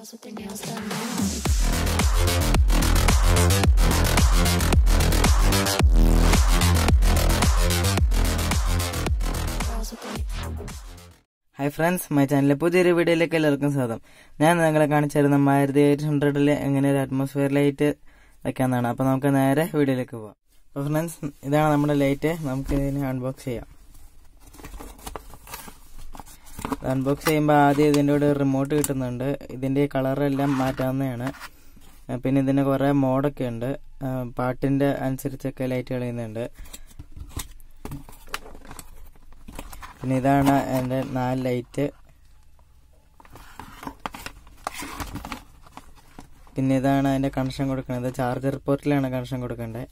Girls with their nails done now. Girls with their hi friends my ചാനലിലെ പുതിയൊരു വീഡിയോയിലേക്ക് എല്ലാവർക്കും സ്വാഗതം ഞാൻ നിങ്ങളെ കാണിച്ചു തരുന്ന മാരുതി എയ്റ്റ് ഹൺഡ്രഡിൽ എങ്ങനെ ഒരു അറ്റ്മോസ്ഫിയർ ലൈറ്റ് വെക്കാന്നാണ് അപ്പോൾ നമുക്ക് നേരെ വീഡിയോയിലേക്ക് പോവാം അപ്പോൾ ഫ്രണ്ട്സ് ഇതാണ് നമ്മുടെ ലൈറ്റ് നമുക്ക് ഇതിനെ അൺബോക്സ് ചെയ്യാം അൺബോക്സ് ചെയ്യുമ്പോൾ ആദ്യം ഇതിൻ്റെ കൂടെ റിമോട്ട് കിട്ടുന്നുണ്ട് ഇതിൻ്റെ കളറെല്ലാം മാറ്റാവുന്നതാണ് ആ, പിന്നെ ഇതിന് കുറേ മോഡൊക്കെ ഉണ്ട് ആ, പാട്ടിൻ്റെ അനുസരിച്ചൊക്കെ ലൈറ്റ് കളയുന്നുണ്ട് പിന്നെ ഇതാണ് എൻ്റെ നാല് ലൈറ്റ് പിന്നെ ഇതാണ് അതിൻ്റെ കണക്ഷൻ കൊടുക്കുന്നത് ചാർജർ പോർട്ടിലാണ് കണക്ഷൻ കൊടുക്കേണ്ടത്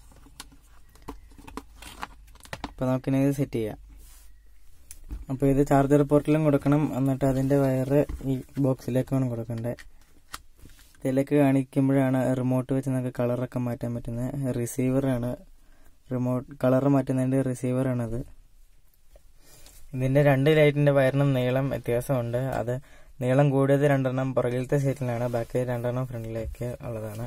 അപ്പോൾ നമുക്കിനി ഇത് സെറ്റ് ചെയ്യാം അപ്പോൾ ഇത് ചാർജർ പോർട്ടിലും കൊടുക്കണം എന്നിട്ട് അതിൻ്റെ വയറ് ഈ ബോക്സിലേക്കാണ് കൊടുക്കേണ്ടത് ഇതിലേക്ക് കാണിക്കുമ്പോഴാണ് റിമോട്ട് വെച്ച് നമുക്ക് കളറൊക്കെ മാറ്റാൻ പറ്റുന്നത് റിസീവറാണ് റിമോട്ട് കളർ മാറ്റുന്നതിൻ്റെ റിസീവറാണത് ഇതിന്റെ രണ്ട് ലൈറ്റിന്റെ വയറിനും നീളം വ്യത്യാസമുണ്ട് അത് നീളം കൂടിയത് രണ്ടെണ്ണം പുറകിലത്തെ സൈറ്റിലാണ് ബാക്കി രണ്ടെണ്ണം ഫ്രണ്ടിലേക്ക് ഉള്ളതാണ്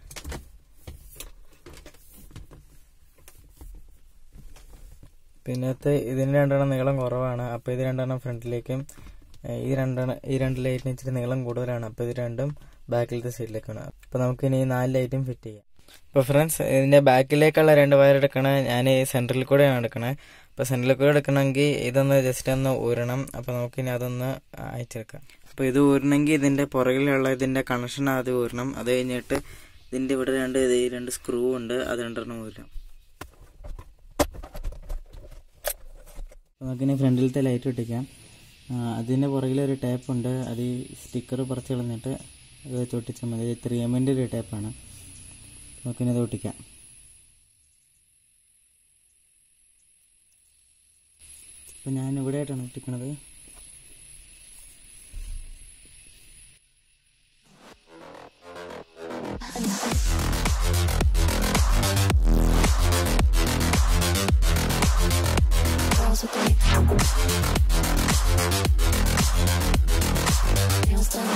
പിന്നത്തെ ഇതിന് രണ്ടെണ്ണം നീളം കുറവാണ് അപ്പോൾ ഇത് രണ്ടെണ്ണം ഫ്രണ്ടിലേക്കും ഏഹ് ഈ രണ്ടെണ്ണം ഈ രണ്ട് ലൈറ്റിന് ഇച്ചിരി നീളം കൂടുതലാണ് അപ്പോൾ ഇത് രണ്ടും ബാക്കിലത്തെ സൈഡിലേക്കാണ് അപ്പോൾ നമുക്ക് ഇനി ഈ നാല് ലൈറ്റും ഫിറ്റ് ചെയ്യാം അപ്പോൾ ഫ്രണ്ട്സ് ഇതിന്റെ ബാക്കിലേക്കുള്ള രണ്ട് വയർ എടുക്കണേ ഞാൻ ഈ സെൻറ്ററിൽ കൂടെയാണ് എടുക്കണേ അപ്പോൾ സെൻറ്ററിൽ കൂടെ എടുക്കണമെങ്കിൽ ഇതൊന്ന് ജസ്റ്റ് ഒന്ന് ഊരണം അപ്പോൾ നമുക്കിനി അതൊന്ന് അയച്ചെടുക്കാം അപ്പോൾ ഇത് ഊരണമെങ്കിൽ ഇതിന്റെ പുറകിലുള്ള ഇതിന്റെ കണക്ഷൻ ആദ്യം ഊരണം അത് കഴിഞ്ഞിട്ട് ഇതിന്റെ ഇവിടെ രണ്ട് ഇത് ഈ രണ്ട് സ്ക്രൂ ഉണ്ട് അത് രണ്ടെണ്ണം ഊരാം അപ്പോൾ നമുക്കിനി ഫ്രണ്ടിലത്തെ ലൈറ്റ് ഒട്ടിക്കാം ആ, അതിൻ്റെ പുറകിലൊരു ടേപ്പ് ഉണ്ട് അത് ഈ സ്റ്റിക്കർ പറിച്ച് കളഞ്ഞിട്ട് അത് വെച്ച് ഒട്ടിച്ചാൽ മതി ത്രീ എമ്മിൻ്റെ ഒരു ടേപ്പാണ് നമുക്കിനി അത് ഒട്ടിക്കാം അപ്പം ഞാൻ ഇവിടെ ആയിട്ടാണ് ഒട്ടിക്കണത് girls with their nails done.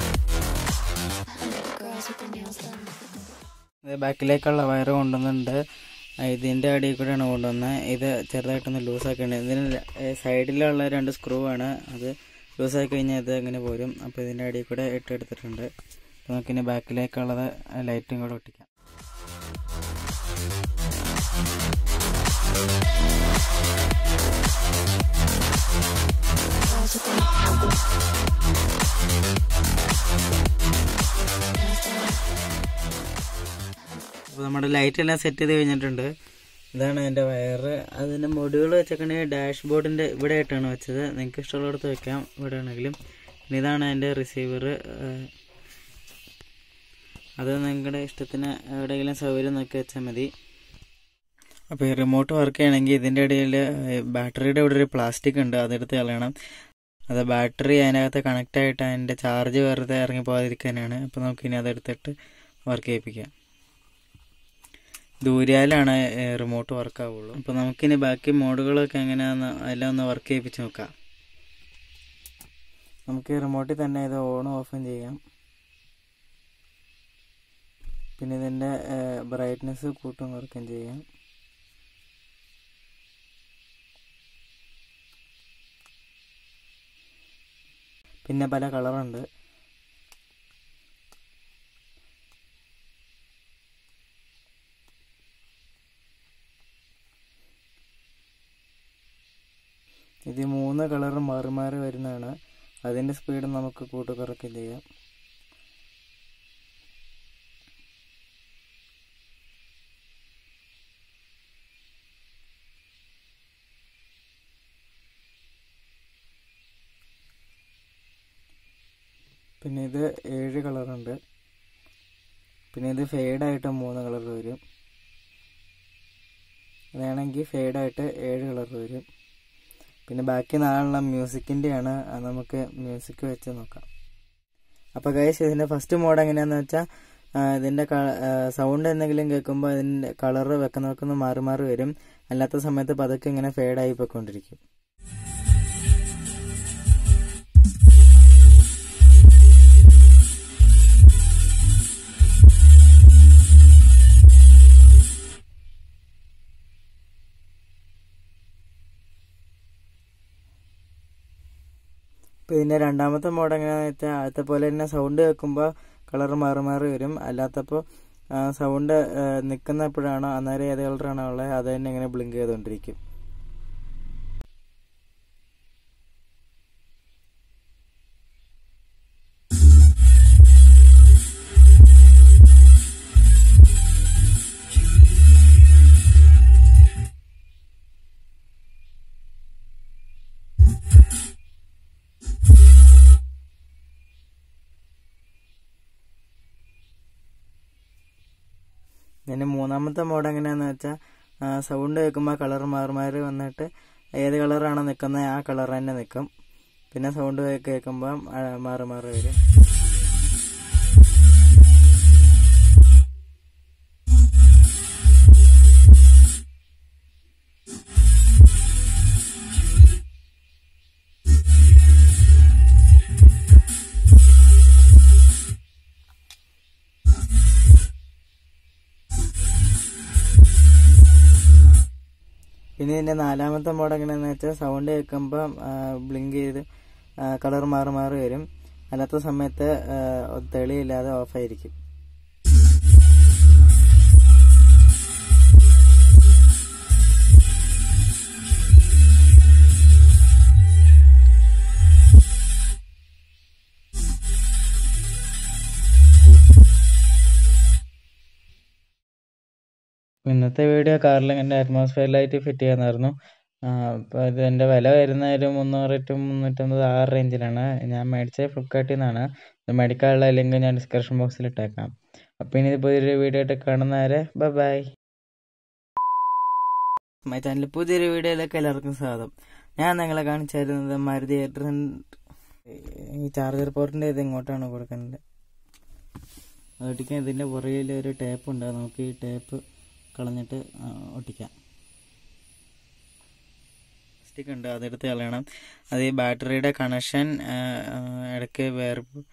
Girls with their nails done. ഇത് ബാക്കിലേക്കുള്ള വയറ് കൊണ്ടുവന്നിട്ടുണ്ട് ആ, ഇതിൻ്റെ അടിയിൽ കൂടെയാണ് കൊണ്ടുവന്നത് ഇത് ചെറുതായിട്ടൊന്ന് ലൂസാക്കിയാണ് ഇതിന് ര- ഏ, സൈഡിലുള്ള രണ്ട് സ്ക്രൂ ആണ് അത് ലൂസാക്കി കഴിഞ്ഞാൽ ഇത് അങ്ങനെ പോരും അപ്പോൾ ഇതിൻ്റെ അടിയിൽ കൂടെ ഇട്ടെടുത്തിട്ടുണ്ട് അപ്പോൾ നമുക്കിനി ബാക്കിലേക്കുള്ളത് ലൈറ്റും കൂടെ ഒട്ടിക്കാം Girls with their nails done. അപ്പോൾ നമ്മുടെ ലൈറ്റ് എല്ലാം സെറ്റ് ചെയ്ത് കഴിഞ്ഞിട്ടുണ്ട് ഇതാണ് എൻ്റെ വയറ് അതിൻ്റെ മൊഡ്യൂൾ വെച്ചേക്കണെങ്കിൽ ഡാഷ് ബോർഡിൻ്റെ ഇവിടെ ആയിട്ടാണ് വെച്ചത് നിങ്ങൾക്ക് ഇഷ്ടമുള്ളിടത്ത് വെക്കാം ഇവിടെ ആണെങ്കിലും പിന്നെ ഇതാണ് എൻ്റെ റിസീവർ അത് നിങ്ങളുടെ ഇഷ്ടത്തിന് എവിടെയെങ്കിലും സൗകര്യം നോക്കി വെച്ചാൽ മതി അപ്പോൾ ഈ റിമോട്ട് വർക്ക് ചെയ്യണമെങ്കിൽ ഇതിൻ്റെ ഇടയിൽ ബാറ്ററിയുടെ ഇവിടെ ഒരു പ്ലാസ്റ്റിക് ഉണ്ട് അതെടുത്ത് കളയണം അത് ബാറ്ററി അതിനകത്ത് കണക്റ്റ് ആയിട്ട് അതിൻ്റെ ചാർജ് വെറുതെ ഇറങ്ങി പോകാതിരിക്കാനാണ് അപ്പോൾ നമുക്കിനി അതെടുത്തിട്ട് വർക്ക് ചെയ്യിപ്പിക്കാം ദൂര്യാലാണ് റിമോട്ട് വർക്ക് ആവുള്ളൂ അപ്പോൾ നമുക്കിനി ബാക്കി മോഡുകളൊക്കെ എങ്ങനെയാണെന്ന് എല്ലാം ഒന്ന് വർക്ക് ചെയ്യിപ്പിച്ച് നോക്കാം നമുക്ക് റിമോട്ടിൽ തന്നെ ഇത് ഓണും ഓഫും ചെയ്യാം പിന്നെ ഇതിൻ്റെ ബ്രൈറ്റ്നെസ് കൂട്ടും കുറയ്ക്കുകയും ചെയ്യാം പിന്നെ പല കളറുണ്ട് ഇത് മൂന്ന് കളർ മാറി മാറി വരുന്നതാണ് അതിൻ്റെ സ്പീഡ് നമുക്ക് കൂട്ടി കുറയ്ക്കുകയും ചെയ്യാം പിന്നെ ഇത് ഏഴ് കളറുണ്ട് പിന്നെ ഇത് ഫെയ്ഡായിട്ട് മൂന്ന് കളർ വരും അതാണെങ്കിൽ ഫെയ്ഡായിട്ട് ഏഴ് കളർ വരും പിന്നെ ബാക്കി നാലെണ്ണം മ്യൂസിക്കിൻ്റെയാണ് അത് നമുക്ക് മ്യൂസിക് വെച്ച് നോക്കാം അപ്പോൾ ഗൈസ് ഇതിൻ്റെ ഫസ്റ്റ് മോഡ് എങ്ങനെയാണെന്ന് വെച്ചാൽ ഇതിൻ്റെ സൗണ്ട് എന്തെങ്കിലും കേൾക്കുമ്പോൾ അതിൻ്റെ കളറ് വെക്കുന്ന വെക്കുന്ന മാറി മാറി വരും അല്ലാത്ത സമയത്ത് പതുക്കെ ഇങ്ങനെ ഫെയ്ഡായി പോയിക്കൊണ്ടിരിക്കും അപ്പോൾ ഇതിൻ്റെ രണ്ടാമത്തെ മോഡ് എങ്ങനെയാണെന്ന് വെച്ചാൽ ആദ്യത്തെ പോലെ തന്നെ സൗണ്ട് കേൾക്കുമ്പോൾ കളർ മാറി മാറി വരും അല്ലാത്തപ്പോൾ സൗണ്ട് നിൽക്കുന്ന എപ്പോഴാണോ അന്നേരം ഏത് കളറാണോ ഉള്ളത് അത് തന്നെ ഇങ്ങനെ ബ്ലിങ്ക് ചെയ്തുകൊണ്ടിരിക്കും പിന്നെ മൂന്നാമത്തെ മോഡ് എങ്ങനെയാണെന്ന് വെച്ചാൽ സൗണ്ട് കേൾക്കുമ്പോൾ കളർ മാറി മാറി വന്നിട്ട് ഏത് കളറാണോ നിൽക്കുന്നത് ആ കളർ തന്നെ നിൽക്കും പിന്നെ സൗണ്ട് കേൾക്കുമ്പോൾ മാറി മാറി വരും പിന്നെ ഇതിൻ്റെ നാലാമത്തെ മോഡ് എങ്ങനെയാണെന്ന് വെച്ചാൽ സൗണ്ട് കേൾക്കുമ്പോൾ ബ്ലിങ്ക് ചെയ്ത് കളർ മാറി മാറി വരും അല്ലാത്ത സമയത്ത് തെളിയില്ലാതെ ഓഫായിരിക്കും ഇന്നത്തെ വീഡിയോ കാറിൽ എൻ്റെ അറ്റ്മോസ്ഫിയർ ലൈറ്റ് ഫിറ്റ് ചെയ്യാനായിരുന്നു അപ്പോൾ ഇത് എൻ്റെ വില വരുന്ന ഒരു മുന്നൂറ് ടു മുന്നൂറ്റമ്പത് ആ റേഞ്ചിലാണ് ഞാൻ മേടിച്ചത് ഫ്ലിപ്കാർട്ടിൽ നിന്നാണ് ഇത് മേടിക്കാനുള്ള ലിങ്ക് ഞാൻ ഡിസ്ക്രിപ്ഷൻ ബോക്സിൽ ഇട്ടേക്കാം അപ്പോൾ ഇനി പുതിയൊരു വീഡിയോ ആയിട്ട് കാണുന്നവരെ ബൈ ബൈ മൈ ചാനൽ പുതിയൊരു വീഡിയോയിലേക്ക് എല്ലാവർക്കും സ്വാഗതം ഞാൻ നിങ്ങളെ കാണിച്ചു തരുന്നത് മാരുതി എയ്റ്റ് ഈ ചാർജർ പോർട്ടിൻ്റെ ഇത് ഇങ്ങോട്ടാണ് കൊടുക്കുന്നത് ഒട്ടിക്കാൻ ഇതിൻ്റെ പുറകിൽ ഒരു ടേപ്പ് ഉണ്ട് നമുക്ക് ഈ ടേപ്പ് കളഞ്ഞിട്ട് ഒട്ടിക്കാം സ്റ്റിക്ക് ഉണ്ട് അതെടുത്ത് കളയണം അത് ഈ ബാറ്ററിയുടെ കണക്ഷൻ ഇടയ്ക്ക് വേർപ്പ്